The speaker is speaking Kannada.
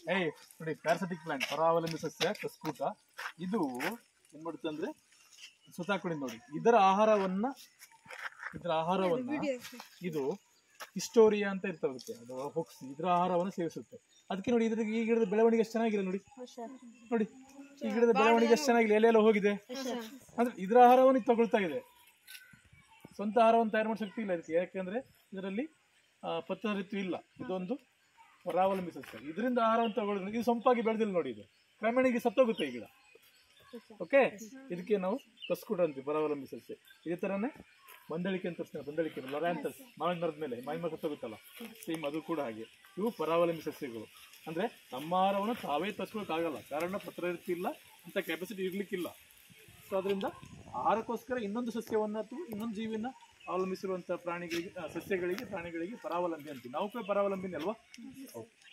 ಏಯ್ ನೋಡಿ ಪ್ಯಾರಸಟಿಕ್ ಪ್ಲಾಂಟ್ ಪರಾವಲಂಬಿ ಸಸ್ಯ ಕಸ್ಕೂಟ ಇದು ಏನ್ ಮಾಡುತ್ತೆ ಅಂದ್ರೆ ಸುತ್ತಾಕೊಡಿ ನೋಡಿ ಇದರ ಆಹಾರವನ್ನ ಇದರ ಆಹಾರವನ್ನ ಇದು ಹಿಸ್ಟೋರಿಯಾ ಅಂತ ಇರ್ತದೆ ಅದಕ್ಕೆ ಅದು ಹೊಕ್ಸಿ ಇದರ ಆಹಾರವನ್ನು ಸೇವಿಸುತ್ತೆ ಅದಕ್ಕೆ ನೋಡಿ ಇದ್ರ ಈ ಗಿಡದ ಬೆಳವಣಿಗೆ ಎಷ್ಟು ಚೆನ್ನಾಗಿದೆ ನೋಡಿ ನೋಡಿ ಈ ಗಿಡದ ಬೆಳವಣಿಗೆ ಎಷ್ಟು ಚೆನ್ನಾಗಿದೆ ಎಲೆ ಎಲ್ಲ ಹೋಗಿದೆ ಅಂದ್ರೆ ಇದರ ಆಹಾರವನ್ನು ಇದು ತಗೊಳ್ತಾ ಇದೆ ಸ್ವಂತ ಆಹಾರವನ್ನು ತಯಾರು ಮಾಡೋ ಶಕ್ತಿ ಇಲ್ಲ ಇದಕ್ಕೆ ಯಾಕೆಂದ್ರೆ ಇದರಲ್ಲಿ ಆ, ಪತ್ರ ಋತು ಇಲ್ಲ ಇದೊಂದು ಪರಾವಲಂಬಿ ಸಸ್ಯ ಇದರಿಂದ ಆಹಾರವನ್ನು ತಗೊಳ್ಳೋದು ಇದು ಸೊಂಪಾಗಿ ಬೆಳೆದಿಲ್ಲ ನೋಡಿ ಇದು ಕ್ರಮೇಣ ಈಗ ಸತ್ತೋಗುತ್ತೆ ಈ ಗಿಡ ಓಕೆ ಇದಕ್ಕೆ ನಾವು ಕಸ್ಕೂಟ ಅಂತೀವಿ ಪರಾವಲಂಬಿ ಸಸ್ಯ ಇದೇ ತರನೇ ಬಂದಳಿಕೆ ಅಂತ ತೋರಿಸ್ತೀನಿ ಬಂದಳಿಕೆ ಲೊರಾಂತಸ್ ಮಾವಿನ ಮರದ ಮೇಲೆ ಮಾವಿನ ಮರ ಸತ್ತೋಗುತ್ತಲ್ಲ ಸೇಮ್ ಅದು ಕೂಡ ಹಾಗೆ ಇವು ಪರಾವಲಂಬಿ ಸಸ್ಯಗಳು ಅಂದ್ರೆ ನಮ್ಮ ಆಹಾರವನ್ನು ತಾವೇ ತರ್ಸ್ಕೊಳಕ್ಕಾಗಲ್ಲ ಕಾರಣ ಪತ್ರ ಋತು ಇಲ್ಲ ಅಂತ ಕೆಪಾಸಿಟಿ ಇರ್ಲಿಕ್ಕಿಲ್ಲ ಸೊ ಅದರಿಂದ ಆಹಾರಕ್ಕೋಸ್ಕರ ಇನ್ನೊಂದು ಸಸ್ಯವನ್ನ ಅಥವಾ ಇನ್ನೊಂದು ಜೀವಿನ ಅವಲಂಬಿಸಿರುವಂತಹ ಪ್ರಾಣಿಗಳಿಗೆ ಆ, ಸಸ್ಯಗಳಿಗೆ ಪ್ರಾಣಿಗಳಿಗೆ ಪರಾವಲಂಬಿ ಅಂತೀವಿ ನಾವು ಕೂಡ ಪರಾವಲಂಬಿನೇ ಅಲ್ವಾ ಓಕೆ